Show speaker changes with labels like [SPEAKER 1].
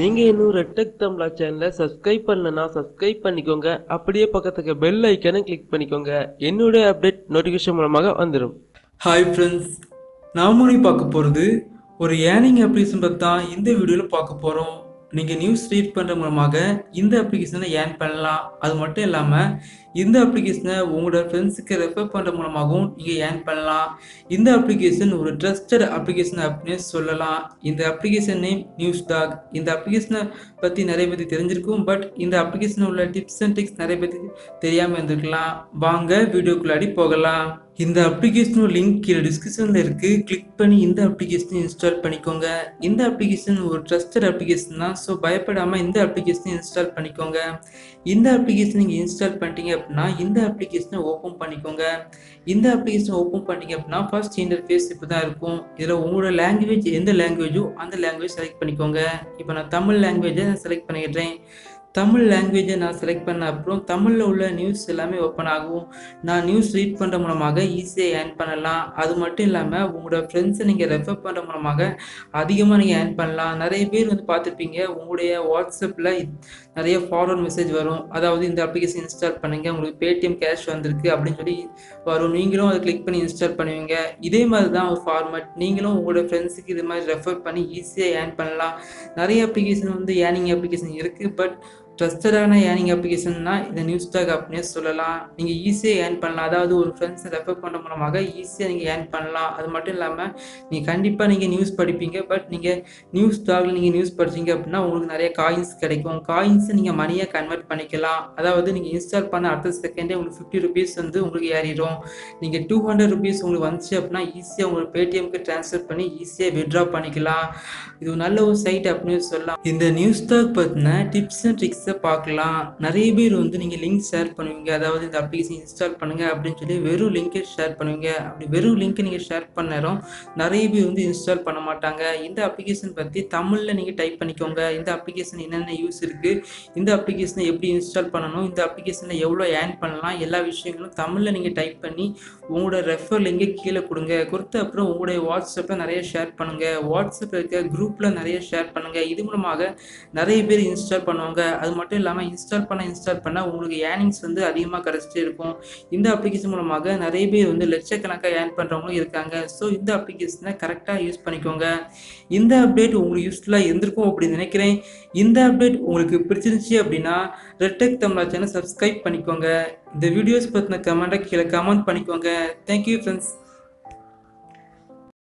[SPEAKER 1] நீங்கள் இன்னும் ரெட்டக் தமிழா சேனலை சப்ஸ்கிரைப் பண்ணலனா சப்ஸ்கிரைப் பண்ணிக்கோங்க அப்படியே பக்கத்துக்கு பெல் ஐக்கனை கிளிக் பண்ணிக்கோங்க என்னுடைய அப்டேட் நோட்டிஃபிகேஷன் மூலமாக வந்துடும்
[SPEAKER 2] ஹாய் ஃப்ரெண்ட்ஸ் நாம பார்க்க போகிறது ஒரு ஏர்னிங் அப்ளிகேஷன் பற்றி தான் இந்த வீடியோவில் பார்க்க போகிறோம் நீங்கள் நியூஸ் ரீட் பண்ணுற மூலமாக இந்த அப்ளிகேஷனை ஏர்ன் பண்ணலாம் அது மட்டும் இல்லாமல் இந்த அப்ளிகேஷனை உங்களோட ஃப்ரெண்ட்ஸுக்கு ரெஃபர் பண்ணுற மூலமாகவும் நீங்கள் ஏர்ன் பண்ணலாம் இந்த அப்ளிகேஷன் ஒரு ட்ரஸ்டட் அப்ளிகேஷன் அப்படின்னு சொல்லலாம் இந்த அப்ளிகேஷன் நேம் நியூஸ் டாக் இந்த அப்ளிகேஷனை பற்றி நிறைய பேருக்கு தெரிஞ்சிருக்கும் பட் இந்த அப்ளிகேஷனில் உள்ள டிப்ஸ் அண்ட் ட்ரிக்ஸ் நிறைய பேருக்கு தெரியாமல் இருந்திருக்கலாம் வாங்க வீடியோக்குள்ளாடி போகலாம் இந்த அப்ளிகேஷனோட லிங்க் கீழே டிஸ்கிரிப்ஷனில் இருக்குது கிளிக் பண்ணி இந்த அப்ளிகேஷனை இன்ஸ்டால் பண்ணிக்கோங்க இந்த அப்ளிகேஷன் ஒரு ட்ரஸ்டட் அப்ளிகேஷன் தான் ஸோ பயப்படாமல் இந்த அப்ளிகேஷனை இன்ஸ்டால் பண்ணிக்கோங்க இந்த அப்ளிகேஷன் நீங்கள் இன்ஸ்டால் பண்ணிட்டீங்க அப்படின்னா இந்த அப்ளிகேஷனை ஓப்பன் பண்ணிக்கோங்க இந்த அப்ளிகேஷனை ஓப்பன் பண்ணிங்க அப்படின்னா ஃபர்ஸ்ட் இன்டர்ஃபேஸ் இப்போ தான் இருக்கும் இதில் உங்களோட லாங்குவேஜ் எந்த லாங்குவேஜோ அந்த லாங்குவேஜ் செலக்ட் பண்ணிக்கோங்க இப்போ நான் தமிழ் லாங்குவேஜை நான் செலக்ட் பண்ணிக்கிறேன் தமிழ் லாங்குவேஜை நான் செலக்ட் பண்ண அப்புறம் தமிழில் உள்ள நியூஸ் எல்லாமே ஓப்பன் ஆகும் நான் நியூஸ் ரீட் பண்ணுற மூலமாக ஈஸியாக ஏர்ன் பண்ணலாம் அது மட்டும் இல்லாமல் உங்களோட ஃப்ரெண்ட்ஸை நீங்கள் ரெஃபர் பண்ணுற மூலமாக அதிகமாக நீங்கள் ஏர்ன் பண்ணலாம் நிறைய பேர் வந்து பார்த்துருப்பீங்க உங்களுடைய வாட்ஸ்அப்பில் நிறைய ஃபார்வர்ட் மெசேஜ் வரும் அதாவது இந்த அப்ளிகேஷன் இன்ஸ்டால் பண்ணுங்க உங்களுக்கு பேடிஎம் கேஷ் வந்திருக்கு அப்படின்னு சொல்லி வரும் நீங்களும் அதை கிளிக் பண்ணி இன்ஸ்டால் பண்ணுவீங்க இதே மாதிரி தான் ஒரு ஃபார்மேட் நீங்களும் உங்களோட ஃப்ரெண்ட்ஸுக்கு இது மாதிரி ரெஃபர் பண்ணி ஈஸியாக ஏர்ன் பண்ணலாம் நிறைய அப்ளிகேஷன் வந்து ஏர்னிங் அப்ளிகேஷன் இருக்குது பட் ட்ரஸ்டடான ஏர்னிங் அப்ளிகேஷன்னா இந்த நியூஸ் டாக் அப்படின்னே சொல்லலாம் நீங்கள் ஈஸியாக ஏர்ன் பண்ணலாம் அதாவது ஒரு ஃப்ரெண்ட்ஸை ரெஃபர் பண்ணுற மூலமாக ஈஸியாக நீங்கள் ஏர்ன் பண்ணலாம் அது மட்டும் இல்லாமல் நீங்கள் கண்டிப்பாக நீங்கள் நியூஸ் படிப்பீங்க பட் நீங்கள் நியூஸ் டாகில் நீங்கள் நியூஸ் படிச்சீங்க அப்படின்னா உங்களுக்கு நிறைய காயின்ஸ் கிடைக்கும் காயின்ஸை நீங்கள் மணியாக கன்வெர்ட் பண்ணிக்கலாம் அதாவது நீங்கள் இன்ஸ்டால் பண்ண அடுத்த செகண்டே உங்களுக்கு ஃபிஃப்டி ருபீஸ் வந்து உங்களுக்கு ஏறிடும் நீங்கள் டூ ஹண்ட்ரட் ருபீஸ் உங்களுக்கு வந்துச்சு அப்படின்னா ஈஸியாக உங்களுக்கு பேடிஎம்க்கு ட்ரான்ஸ்ஃபர் பண்ணி ஈஸியாக விட்ரா பண்ணிக்கலாம் இது ஒரு நல்ல ஒரு சைட் அப்படின்னு சொல்லலாம் இந்த நியூஸ் டாக் பற்றின டிப்ஸ் அண்ட் ட்ரிக்ஸை பார்க்கலாம் நிறைய பேர் வந்து நீங்கள் லிங்க் ஷேர் பண்ணுவீங்க அதாவது இந்த அப்ளிகேஷன் இன்ஸ்டால் பண்ணுங்க அப்படின்னு சொல்லி வெறும் லிங்கை ஷேர் பண்ணுவீங்க அப்படி வெறும் லிங்க்கை நீங்கள் ஷேர் பண்ண நேரம் நிறைய பேர் வந்து இன்ஸ்டால் பண்ண மாட்டாங்க இந்த அப்ளிகேஷன் பற்றி தமிழில் நீங்கள் டைப் பண்ணிக்கோங்க இந்த அப்ளிகேஷன் என்னென்ன யூஸ் இருக்குது இந்த அப்ளிகேஷனை எப்படி இன்ஸ்டால் பண்ணணும் இந்த அப்ளிகேஷனில் எவ்வளோ ஏர்ன் பண்ணலாம் எல்லா விஷயங்களும் தமிழில் நீங்கள் டைப் பண்ணி உங்களோட ரெஃபர் லிங்கை கீழே கொடுங்க கொடுத்த அப்புறம் உங்களுடைய வாட்ஸ்அப்பில் நிறைய ஷேர் பண்ணுங்கள் வாட்ஸ்அப்பில் இருக்க குரூப்பில் நிறைய ஷேர் பண்ணுங்கள் இது மூலமாக நிறைய பேர் இன்ஸ்டால் பண்ணுவாங்க அது மட்டும் இல்லாமல் இன்ஸ்டால் பண்ண இன்ஸ்டால் பண்ண உங்களுக்கு ஏர்னிங்ஸ் வந்து அதிகமாக கிடச்சிட்டே இருக்கும் இந்த அப்ளிகேஷன் மூலமாக நிறைய பேர் வந்து லட்சக்கணக்காக ஏர்ன் பண்ணுறவங்களும் இருக்காங்க ஸோ இந்த அப்ளிகேஷனை கரெக்டாக யூஸ் பண்ணிக்கோங்க இந்த அப்டேட் உங்களுக்கு யூஸ்ஃபுல்லாக இருந்திருக்கும் அப்படின்னு நினைக்கிறேன் இந்த அப்டேட் உங்களுக்கு பிடிச்சிருந்துச்சி அப்படின்னா ரெட்டெக் தமிழா சேனல் சப்ஸ்கிரைப் பண்ணிக்கோங்க இந்த வீடியோஸ் பற்றின கமெண்ட்டை கீழே கமெண்ட் பண்ணிக்கோங்க தேங்க்யூ ஃப்ரெண்ட்ஸ்